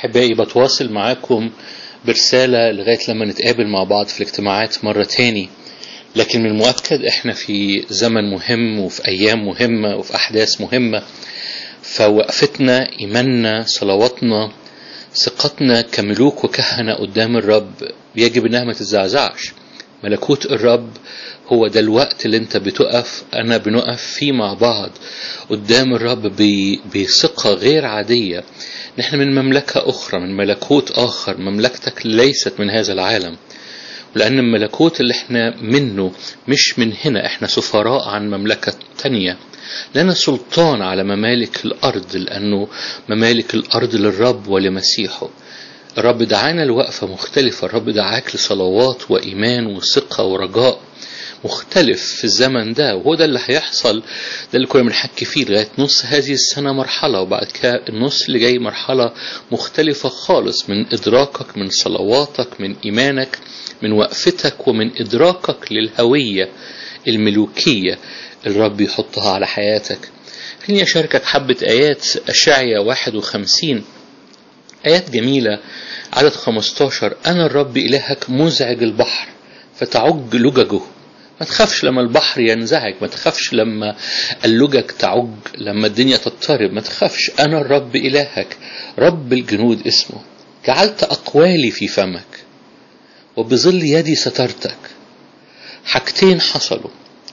أحبائي بتواصل معاكم برسالة لغاية لما نتقابل مع بعض في الاجتماعات مرة تاني لكن من المؤكد احنا في زمن مهم وفي أيام مهمة وفي أحداث مهمة فوقفتنا إيماننا صلواتنا ثقتنا كملوك وكهنة قدام الرب يجب انها ما تتزعزعش ملكوت الرب هو ده الوقت اللي انت بتقف انا بنقف فيه مع بعض قدام الرب بثقة غير عادية نحن من مملكة اخرى من ملكوت اخر مملكتك ليست من هذا العالم لأن الملكوت اللي احنا منه مش من هنا احنا سفراء عن مملكة تانية لنا سلطان على ممالك الأرض لأنه ممالك الأرض للرب ولمسيحه الرب دعانا لوقفة مختلفة الرب دعاك لصلوات وإيمان وثقة ورجاء مختلف في الزمن ده وهو ده اللي هيحصل ده اللي كنا بنحكي فيه لغايه نص هذه السنه مرحله وبعد كده النص اللي جاي مرحله مختلفه خالص من ادراكك من صلواتك من ايمانك من وقفتك ومن ادراكك للهويه الملوكيه الرب يحطها على حياتك خليني اشاركك حبه ايات اشعيا 51 ايات جميله عدد 15 انا الرب الهك مزعج البحر فتعج لججه ما تخافش لما البحر ينزعج ما تخافش لما اللجج تعج لما الدنيا تضطرب ما تخافش أنا الرب إلهك رب الجنود اسمه جعلت أقوالي في فمك وبظل يدي سترتك حاجتين حصلوا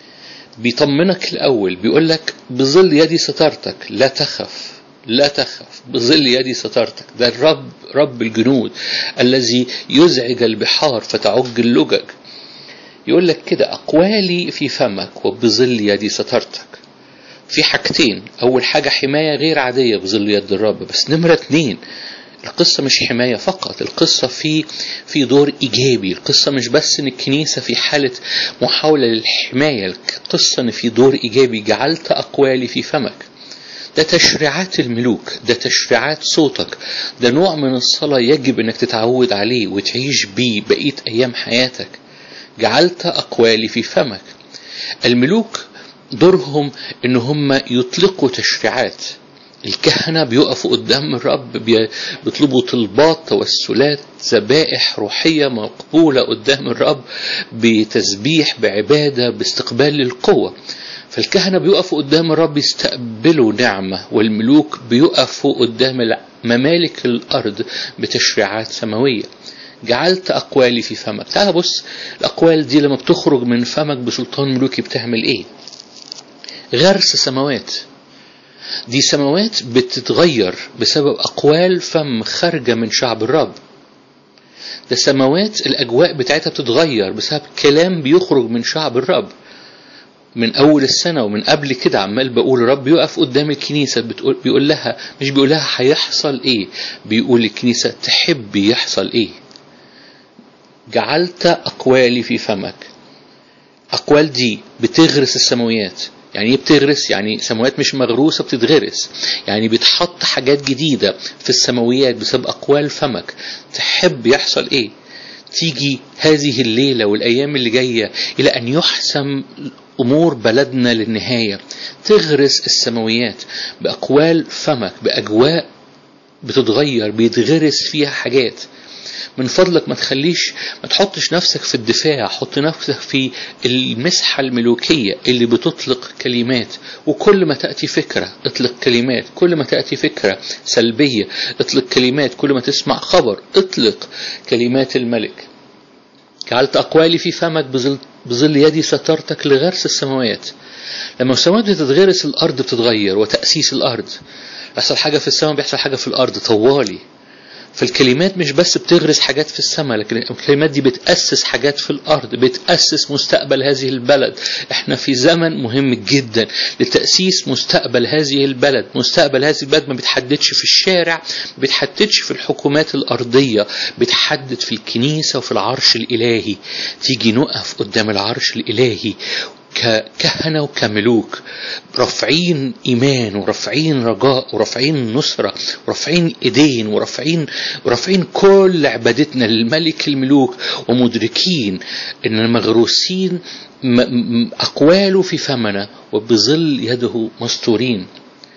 بيطمنك الأول بيقول لك بظل يدي سترتك لا تخف لا تخف بظل يدي سترتك ده الرب رب الجنود الذي يزعج البحار فتعج اللجج يقول لك كده أقوالي في فمك وبظل يدي سترتك في حاجتين أول حاجة حماية غير عادية بظل يد الرب بس نمرة اتنين القصة مش حماية فقط القصة في في دور إيجابي القصة مش بس إن الكنيسة في حالة محاولة للحماية القصة إن في دور إيجابي جعلت أقوالي في فمك ده تشريعات الملوك ده تشريعات صوتك ده نوع من الصلاة يجب إنك تتعود عليه وتعيش بيه بقية أيام حياتك جعلت أقوالي في فمك الملوك دورهم إن هم يطلقوا تشريعات الكهنة بيقفوا قدام الرب بيطلبوا طلبات توسلات ذبائح روحية مقبولة قدام الرب بتسبيح بعبادة باستقبال للقوة فالكهنة بيقفوا قدام الرب يستقبلوا نعمة والملوك بيقفوا قدام ممالك الأرض بتشريعات سماوية جعلت أقوالي في فمك تعال بص الأقوال دي لما بتخرج من فمك بسلطان ملوكي بتعمل إيه غرس سماوات دي سماوات بتتغير بسبب أقوال فم خارجة من شعب الرب ده سماوات الأجواء بتاعتها بتتغير بسبب كلام بيخرج من شعب الرب من أول السنة ومن قبل كده عمال بقول الرب يقف قدام الكنيسة بتقول بيقول لها مش بيقول لها هيحصل إيه بيقول الكنيسة تحب يحصل إيه جعلت أقوالي في فمك أقوال دي بتغرس السماويات يعني ايه بتغرس يعني سماوات مش مغروسة بتتغرس يعني بتحط حاجات جديدة في السماويات بسبب أقوال فمك تحب يحصل ايه تيجي هذه الليلة والأيام اللي جاية إلى أن يحسم أمور بلدنا للنهاية تغرس السماويات بأقوال فمك بأجواء بتتغير بيتغرس فيها حاجات من فضلك ما تخليش ما تحطش نفسك في الدفاع حط نفسك في المسحة الملوكية اللي بتطلق كلمات وكل ما تأتي فكرة اطلق كلمات كل ما تأتي فكرة سلبية اطلق كلمات كل ما تسمع خبر اطلق كلمات الملك جعلت أقوالي في فمك بظل, بظل يدي سترتك لغرس السماوات لما السماوات بتتغرس الأرض بتتغير وتأسيس الأرض يحصل حاجة في السماء بيحصل حاجة في الأرض طوالي فالكلمات مش بس بتغرس حاجات في السماء لكن الكلمات دي بتأسس حاجات في الأرض بتأسس مستقبل هذه البلد احنا في زمن مهم جدا لتأسيس مستقبل هذه البلد مستقبل هذه البلد ما بيتحددش في الشارع ما بيتحددش في الحكومات الأرضية بيتحدد في الكنيسة وفي العرش الإلهي تيجي نقف قدام العرش الإلهي ككهنة وكملوك رافعين إيمان ورافعين رجاء ورافعين نصرة ورافعين إيدين ورافعين ورافعين كل عبادتنا للملك الملوك ومدركين إن مغروسين أقواله في فمنا وبظل يده مستورين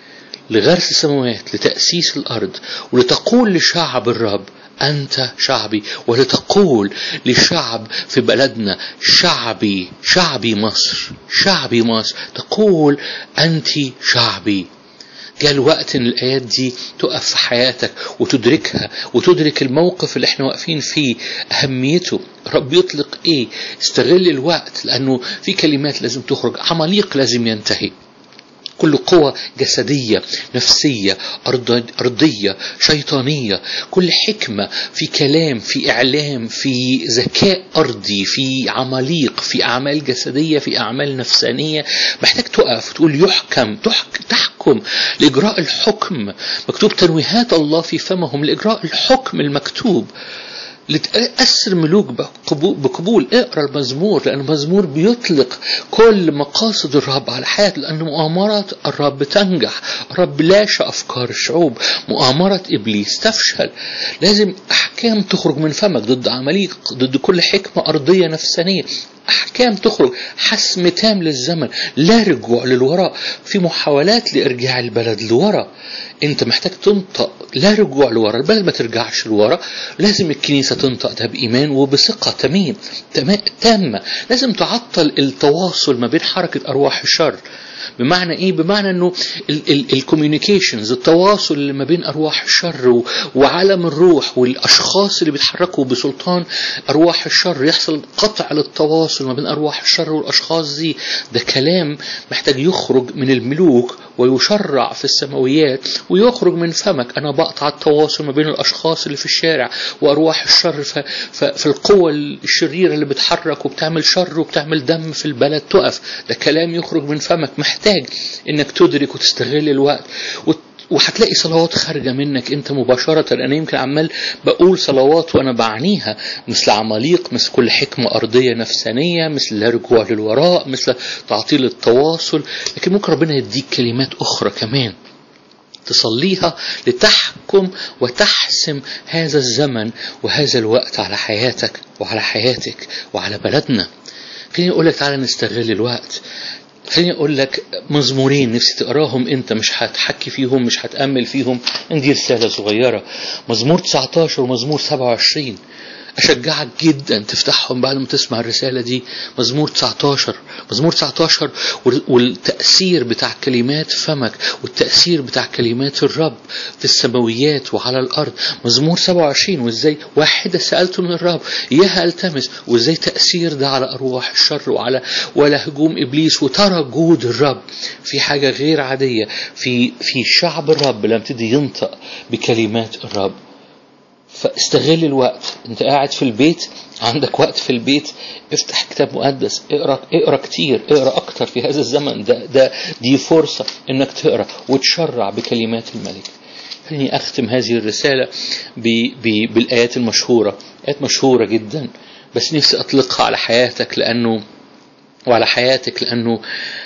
لغرس السماوات لتأسيس الأرض ولتقول لشعب الرب أنت شعبي ولتقول للشعب في بلدنا شعبي شعبي مصر شعبي مصر تقول أنت شعبي جاء الوقت ان الايات دي تقف في حياتك وتدركها وتدرك الموقف اللي احنا واقفين فيه اهميته رب يطلق ايه استغل الوقت لانه في كلمات لازم تخرج عماليق لازم ينتهي كل قوة جسدية نفسية أرض أرضية شيطانية كل حكمة في كلام في إعلام في ذكاء أرضي في عماليق في أعمال جسدية في أعمال نفسانية محتاج تقف وتقول يحكم تحك تحكم لإجراء الحكم مكتوب تنويهات الله في فمهم لإجراء الحكم المكتوب لتأثر ملوك بقبول, بقبول اقرا المزمور لأن المزمور بيطلق كل مقاصد الرب على حياته لأن مؤامرة الرب تنجح الرب لاشى أفكار الشعوب مؤامرة إبليس تفشل لازم أحكام تخرج من فمك ضد عمليق ضد كل حكمة أرضية نفسانية أحكام تخرج حسم تام للزمن لا رجوع للوراء في محاولات لإرجاع البلد لورا أنت محتاج تنطق لا رجوع لورا البلد ما ترجعش لورا لازم الكنيسة تنطق ده بإيمان وبثقة تمام تامة لازم تعطل التواصل ما بين حركة أرواح الشر بمعنى ايه بمعنى انه الكوميونيكيشنز التواصل اللي ما بين ارواح الشر وعالم الروح والاشخاص اللي بيتحركوا بسلطان ارواح الشر يحصل قطع للتواصل ما بين ارواح الشر والاشخاص دي ده كلام محتاج يخرج من الملوك ويشرع في السماويات ويخرج من فمك انا بقطع التواصل ما بين الاشخاص اللي في الشارع وارواح الشر في القوة الشريرة اللي بتحرك وبتعمل شر وبتعمل دم في البلد تقف ده كلام يخرج من فمك محتاج انك تدرك وتستغل الوقت وهتلاقي صلوات خارجه منك انت مباشره انا يمكن عمال بقول صلوات وانا بعنيها مثل عماليق مثل كل حكمه ارضيه نفسانيه مثل لا رجوع للوراء مثل تعطيل التواصل لكن ممكن ربنا يديك كلمات اخرى كمان تصليها لتحكم وتحسم هذا الزمن وهذا الوقت على حياتك وعلى حياتك وعلى بلدنا خليني اقول لك تعالى نستغل الوقت خليني اقول لك مزمورين نفسي تقراهم انت مش هتحكي فيهم مش هتامل فيهم عندي رساله صغيره مزمور 19 ومزمور 27 أشجعك جدا تفتحهم بعد ما تسمع الرسالة دي مزمور 19 مزمور 19 والتأثير بتاع كلمات فمك والتأثير بتاع كلمات الرب في السماويات وعلى الأرض مزمور 27 وإزاي واحدة سألته من الرب إياها ألتمس وإزاي تأثير ده على أرواح الشر وعلى ولا هجوم إبليس وترى جود الرب في حاجة غير عادية في في شعب الرب لما ابتدي ينطق بكلمات الرب فاستغل الوقت انت قاعد في البيت عندك وقت في البيت افتح كتاب مقدس اقرا اقرا كتير اقرا اكتر في هذا الزمن ده ده دي فرصه انك تقرا وتشرع بكلمات الملك خليني اختم هذه الرساله ب ب بالايات المشهوره ايات مشهوره جدا بس نفسي اطلقها على حياتك لانه وعلى حياتك لانه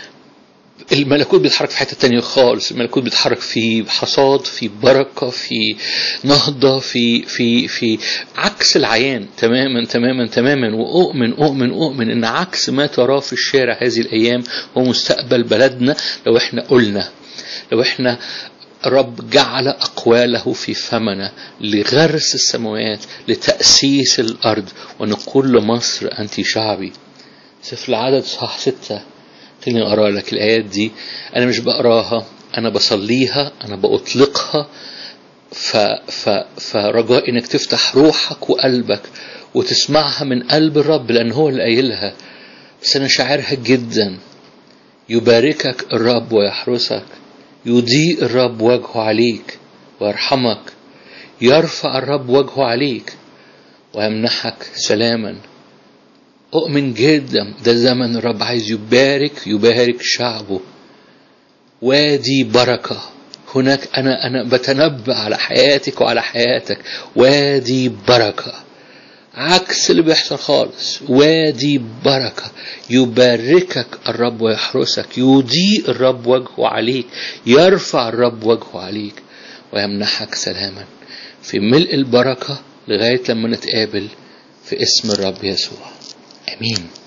الملكوت بيتحرك في حته تانية خالص الملكوت بيتحرك في حصاد في بركه في نهضه في في في عكس العيان تماما تماما تماما واؤمن اؤمن اؤمن ان عكس ما تراه في الشارع هذه الايام هو مستقبل بلدنا لو احنا قلنا لو احنا رب جعل أقواله في فمنا لغرس السماوات لتأسيس الأرض ونقول لمصر أنت شعبي سفر العدد صح ستة خليني أقرأ لك الآيات دي أنا مش بقراها أنا بصليها أنا بأطلقها ف ف فرجاء إنك تفتح روحك وقلبك وتسمعها من قلب الرب لأن هو اللي قايلها بس أنا شاعرها جدا يباركك الرب ويحرسك يضيء الرب وجهه عليك ويرحمك يرفع الرب وجهه عليك ويمنحك سلاما أؤمن جدا ده زمن الرب عايز يبارك يبارك شعبه وادي بركة هناك أنا أنا بتنبأ على حياتك وعلى حياتك وادي بركة عكس اللي بيحصل خالص وادي بركة يباركك الرب ويحرسك يضيء الرب وجهه عليك يرفع الرب وجهه عليك ويمنحك سلاما في ملء البركة لغاية لما نتقابل في اسم الرب يسوع امين